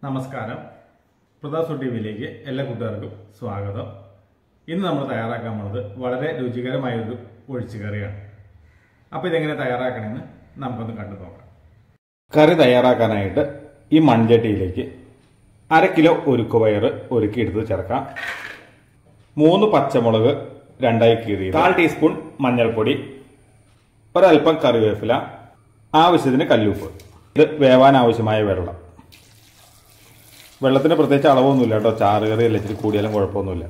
നമസ്കാരം പ്രതാസു ടി വിയിലേക്ക് എല്ലാ കൂട്ടുകാർക്കും സ്വാഗതം ഇന്ന് നമ്മൾ തയ്യാറാക്കാൻ പോണത് വളരെ രുചികരമായ ഒരു ഒഴിച്ചുകറിയാണ് അപ്പോൾ ഇതെങ്ങനെ തയ്യാറാക്കണമെന്ന് നമുക്കൊന്ന് കണ്ടു നോക്കാം കറി തയ്യാറാക്കാനായിട്ട് ഈ മൺചട്ടിയിലേക്ക് അര കിലോ ഉരുക്ക് പയർ ഒരുക്കിയെടുത്ത് ചേർക്കാം മൂന്ന് പച്ചമുളക് രണ്ടായി കീറി കാൽ ടീസ്പൂൺ മഞ്ഞൾപ്പൊടി ഒരൽപ്പം കറിവേപ്പില ആവശ്യത്തിന് കല്ലുപ്പ് ഇത് വേവാൻ ആവശ്യമായ വെള്ളം വെള്ളത്തിന് പ്രത്യേകിച്ച് അളവൊന്നുമില്ല കേട്ടോ ചാറ് കറി അല്ല ഇച്ചിരി കൂടിയാലും കുഴപ്പമൊന്നുമില്ല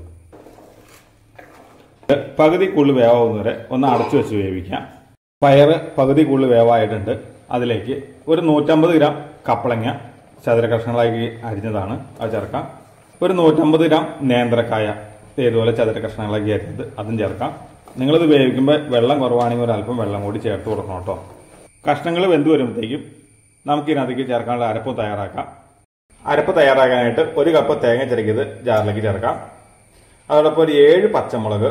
ഇത് പകുതി കൂടുതൽ വേവാവുന്നവരെ ഒന്ന് അടച്ചു വെച്ച് വേവിക്കാം പയറ് പകുതി കൂടുതൽ വേവായിട്ടുണ്ട് അതിലേക്ക് ഒരു നൂറ്റമ്പത് ഗ്രാം കപ്പളങ്ങ ചതുര കഷ്ണങ്ങളാക്കി അരിഞ്ഞതാണ് അത് ചേർക്കാം ഒരു നൂറ്റമ്പത് ഗ്രാം നേന്ത്രക്കായ ഇതുപോലെ ചതുര കഷ്ണങ്ങളാക്കി അരിഞ്ഞത് അതും ചേർക്കാം നിങ്ങളിത് വേവിക്കുമ്പോൾ വെള്ളം കുറവാണെങ്കിൽ ഒരു അല്പം വെള്ളം കൂടി ചേർത്ത് കൊടുക്കണം കേട്ടോ കഷ്ണങ്ങൾ വെന്ത് വരുമ്പോഴത്തേക്കും നമുക്ക് ഇതിനകത്തേക്ക് ചേർക്കാനുള്ള അരപ്പ് തയ്യാറാക്കാം അരപ്പ് തയ്യാറാക്കാനായിട്ട് ഒരു കപ്പ് തേങ്ങ ചിരക്കിയത് ജാറിലേക്ക് ചേർക്കാം അതോടൊപ്പം ഒരു ഏഴ് പച്ചമുളക്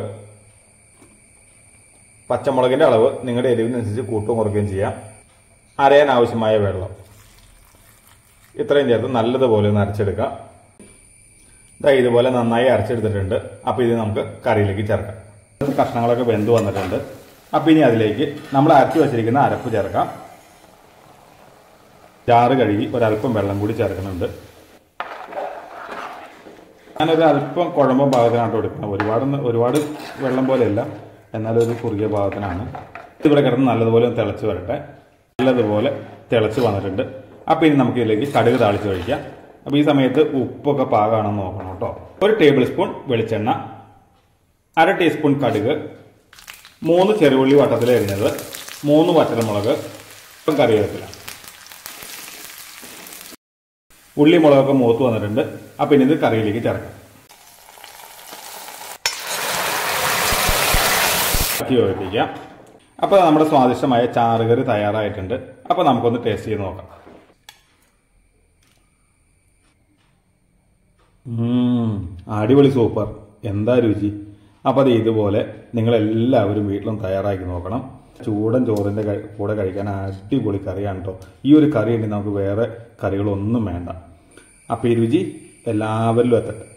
പച്ചമുളകിന്റെ അളവ് നിങ്ങളുടെ എരിവിനനുസരിച്ച് കൂട്ടും കുറയ്ക്കുകയും ചെയ്യാം അരയാൻ ആവശ്യമായ വെള്ളം ഇത്രയും ചേർത്ത് നല്ലതുപോലെ ഒന്ന് അരച്ചെടുക്കാം ഇതാ ഇതുപോലെ നന്നായി അരച്ചെടുത്തിട്ടുണ്ട് അപ്പോൾ ഇത് നമുക്ക് കറിയിലേക്ക് ചേർക്കാം കഷ്ണങ്ങളൊക്കെ വെന്ത് വന്നിട്ടുണ്ട് അപ്പോൾ ഇനി അതിലേക്ക് നമ്മൾ അരച്ചു വെച്ചിരിക്കുന്ന അരപ്പ് ചേർക്കാം ജാറ് കഴുകി ഒരല്പം വെള്ളം കൂടി ചേർക്കുന്നുണ്ട് ഞാനൊരു അല്പം കുഴമ്പ് ഭാഗത്തിനാണ് കൊടുക്കുന്നത് ഒരുപാട് ഒരുപാട് വെള്ളം പോലെയല്ല എന്നാലും ഒരു കുറുകിയ ഭാഗത്തിനാണ് ഇവിടെ കിടന്ന് നല്ലതുപോലെ ഒന്ന് തിളച്ച് വരട്ടെ നല്ലതുപോലെ തിളച്ച് വന്നിട്ടുണ്ട് അപ്പോൾ ഇനി നമുക്ക് ഇതിലേക്ക് കടുക് താളിച്ച് കഴിക്കാം അപ്പോൾ ഈ സമയത്ത് ഉപ്പൊക്കെ പാകമാണെന്ന് നോക്കണം കേട്ടോ ഒരു ടേബിൾ സ്പൂൺ വെളിച്ചെണ്ണ അര ടീസ്പൂൺ കടുക് മൂന്ന് ചെറുപുള്ളി വട്ടത്തിൽ എറിഞ്ഞത് മൂന്ന് വറ്റൽമുളക് ഇപ്പം കറിവേപ്പില ഉള്ളി മുളകൊക്കെ മൂത്ത് വന്നിട്ടുണ്ട് അപ്പം ഇനി ഇത് കറിയിലേക്ക് ചേർക്കാം ഇറക്കി യോജിപ്പിക്കാം അപ്പോൾ നമ്മുടെ സ്വാദിഷ്ടമായ ചാറുകറി തയ്യാറായിട്ടുണ്ട് അപ്പോൾ നമുക്കൊന്ന് ടേസ്റ്റ് ചെയ്ത് നോക്കാം ഉം, അടിപൊളി സൂപ്പർ എന്താ രുചി അപ്പോൾ അത് ഇതുപോലെ നിങ്ങളെല്ലാവരും വീട്ടിലും തയ്യാറാക്കി നോക്കണം ചൂടൻ ചോറിൻ്റെ കഴി- കൂടെ കഴിക്കാൻ അടിപൊളി കറിയാണ് കേട്ടോ ഈ ഒരു കറി ഉണ്ടെങ്കിൽ നമുക്ക് വേറെ കറികളൊന്നും വേണ്ട അപ്പോൾ ഈ രുചി എല്ലാവരിലും എത്തട്ടെ